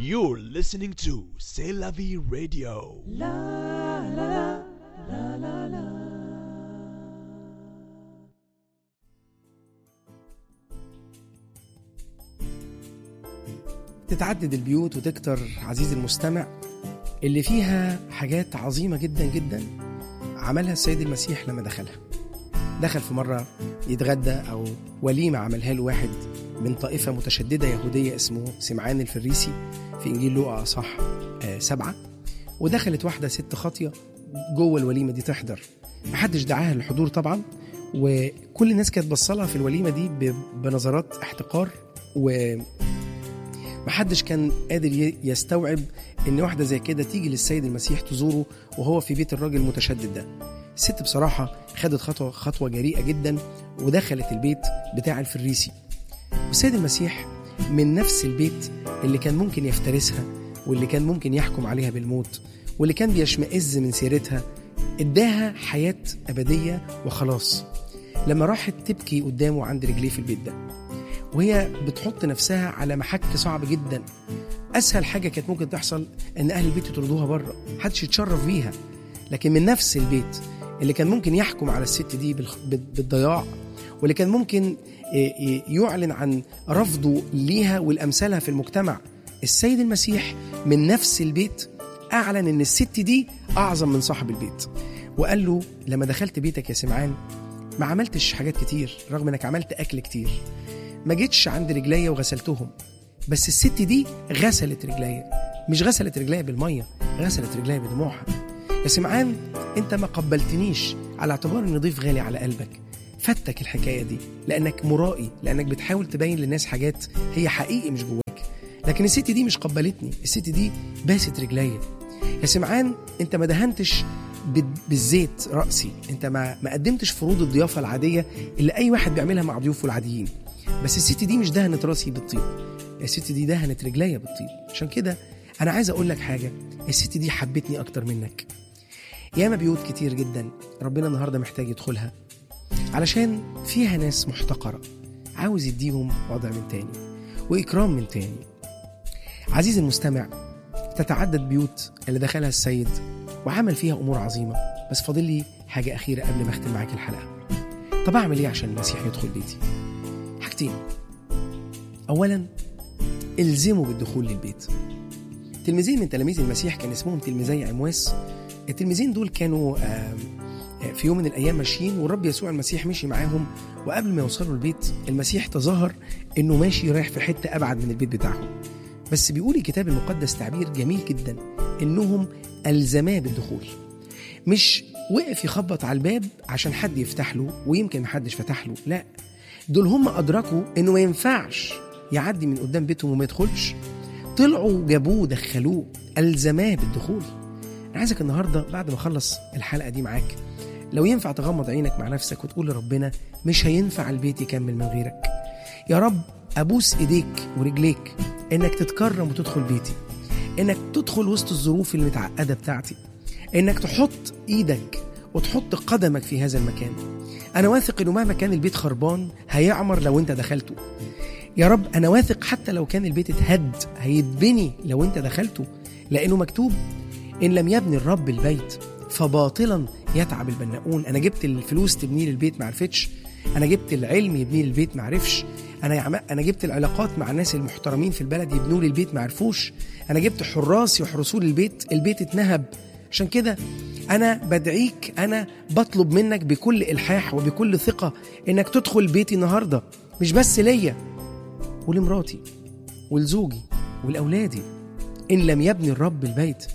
You're listening to C'est la vie radio. تتعدد البيوت وتكتر عزيزي المستمع اللي فيها حاجات عظيمة جدا جدا عملها السيد المسيح لما دخلها دخل في مرة يتغدى أو وليمة عملها له واحد من طائفة متشددة يهودية اسمه سمعان الفريسي في إنجيل لوقا أصح آه سبعة ودخلت واحدة ست خاطية جوه الوليمة دي تحضر محدش دعاها للحضور طبعا وكل الناس كانت بصلها في الوليمة دي ب- بنظرات احتقار و محدش كان قادر ي- يستوعب ان واحده زي كده تيجي للسيد المسيح تزوره وهو في بيت الراجل المتشدد ده الست بصراحه خدت خطوه خطوه جريئه جدا ودخلت البيت بتاع الفريسي والسيد المسيح من نفس البيت اللي كان ممكن يفترسها واللي كان ممكن يحكم عليها بالموت واللي كان بيشمئز من سيرتها اداها حياه ابديه وخلاص لما راحت تبكي قدامه عند رجليه في البيت ده وهي بتحط نفسها على محك صعب جدا اسهل حاجه كانت ممكن تحصل ان اهل البيت يطردوها بره محدش يتشرف بيها لكن من نفس البيت اللي كان ممكن يحكم على الست دي بالخ- بال- بالضياع واللي كان ممكن ي- ي- يعلن عن رفضه ليها والامثالها في المجتمع السيد المسيح من نفس البيت اعلن ان الست دي اعظم من صاحب البيت وقال له لما دخلت بيتك يا سمعان ما عملتش حاجات كتير رغم انك عملت اكل كتير ما جيتش عند رجليا وغسلتهم بس الست دي غسلت رجليا مش غسلت رجليا بالميه غسلت رجليا بدموعها يا سمعان انت ما قبلتنيش على اعتبار اني ضيف غالي على قلبك فاتك الحكايه دي لانك مرائي لانك بتحاول تبين للناس حاجات هي حقيقي مش جواك لكن الست دي مش قبلتني الست دي باست رجليا يا سمعان انت ما دهنتش بال- بالزيت راسي انت ما ما قدمتش فروض الضيافه العاديه اللي اي واحد بيعملها مع ضيوفه العاديين بس الست دي مش دهنت راسي بالطيب الست دي دهنت رجليا بالطيب عشان كده انا عايز اقول لك حاجه الست دي حبتني اكتر منك ياما بيوت كتير جدا ربنا النهارده محتاج يدخلها علشان فيها ناس محتقره عاوز يديهم وضع من تاني واكرام من تاني عزيزي المستمع تتعدد بيوت اللي دخلها السيد وعمل فيها امور عظيمه بس فاضل لي حاجه اخيره قبل ما اختم معاك الحلقه طب اعمل ايه عشان المسيح يدخل بيتي حاجتين اولا الزموا بالدخول للبيت تلميذين من تلاميذ المسيح كان اسمهم تلميذي عمواس التلميذين دول كانوا آم، آه، في يوم من الايام ماشيين والرب يسوع المسيح مشي معاهم وقبل ما يوصلوا البيت المسيح تظاهر انه ماشي رايح في حته ابعد من البيت بتاعهم بس بيقول الكتاب المقدس تعبير جميل جدا انهم الزماه بالدخول مش وقف يخبط على الباب عشان حد يفتح له ويمكن محدش فتح له لا دول هم ادركوا انه ما ينفعش يعدي من قدام بيتهم وما يدخلش طلعوا جابوه دخلوه الزماه بالدخول انا عايزك النهارده بعد ما اخلص الحلقه دي معاك لو ينفع تغمض عينك مع نفسك وتقول لربنا مش هينفع البيت يكمل من غيرك يا رب ابوس ايديك ورجليك انك تتكرم وتدخل بيتي انك تدخل وسط الظروف المتعقده بتاعتي انك تحط ايدك وتحط قدمك في هذا المكان انا واثق انه مهما كان البيت خربان هيعمر لو انت دخلته يا رب انا واثق حتى لو كان البيت اتهد هيتبني لو انت دخلته لانه مكتوب ان لم يبني الرب البيت فباطلا يتعب البناؤون انا جبت الفلوس تبني لي البيت ما عرفتش انا جبت العلم يبني لي البيت ما عرفش انا يعم... انا جبت العلاقات مع الناس المحترمين في البلد يبنوا لي البيت ما عرفوش انا جبت حراس يحرسوا لي البيت البيت اتنهب عشان كده انا بدعيك انا بطلب منك بكل الحاح وبكل ثقه انك تدخل بيتي النهارده مش بس ليا ولمراتي ولزوجي ولأولادي إن لم يبني الرب البيت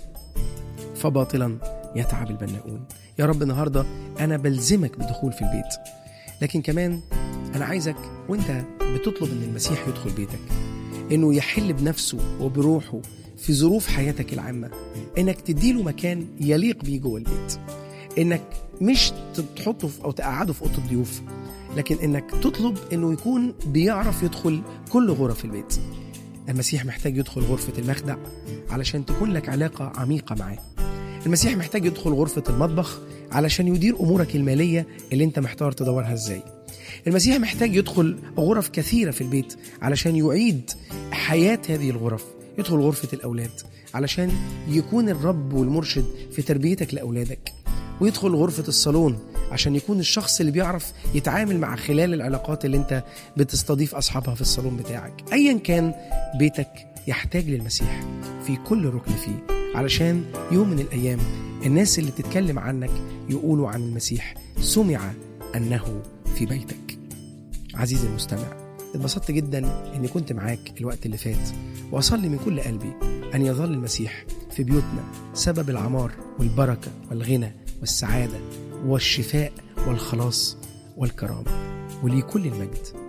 فباطلا يتعب البناؤون يا رب النهاردة أنا بلزمك بالدخول في البيت لكن كمان أنا عايزك وأنت بتطلب إن المسيح يدخل بيتك إنه يحل بنفسه وبروحه في ظروف حياتك العامة إنك تديله مكان يليق بيه جوه البيت إنك مش تحطه في أو تقعده في أوضة الضيوف لكن إنك تطلب إنه يكون بيعرف يدخل كل غرف البيت المسيح محتاج يدخل غرفة المخدع علشان تكون لك علاقة عميقة معاه المسيح محتاج يدخل غرفة المطبخ علشان يدير أمورك المالية اللي أنت محتار تدورها إزاي المسيح محتاج يدخل غرف كثيرة في البيت علشان يعيد حياة هذه الغرف يدخل غرفة الأولاد علشان يكون الرب والمرشد في تربيتك لأولادك ويدخل غرفة الصالون عشان يكون الشخص اللي بيعرف يتعامل مع خلال العلاقات اللي انت بتستضيف أصحابها في الصالون بتاعك أيا كان بيتك يحتاج للمسيح في كل ركن فيه علشان يوم من الأيام الناس اللي بتتكلم عنك يقولوا عن المسيح سمع أنه في بيتك عزيزي المستمع اتبسطت جدا اني كنت معاك الوقت اللي فات واصلي من كل قلبي ان يظل المسيح في بيوتنا سبب العمار والبركه والغنى والسعاده والشفاء والخلاص والكرامه وليه كل المجد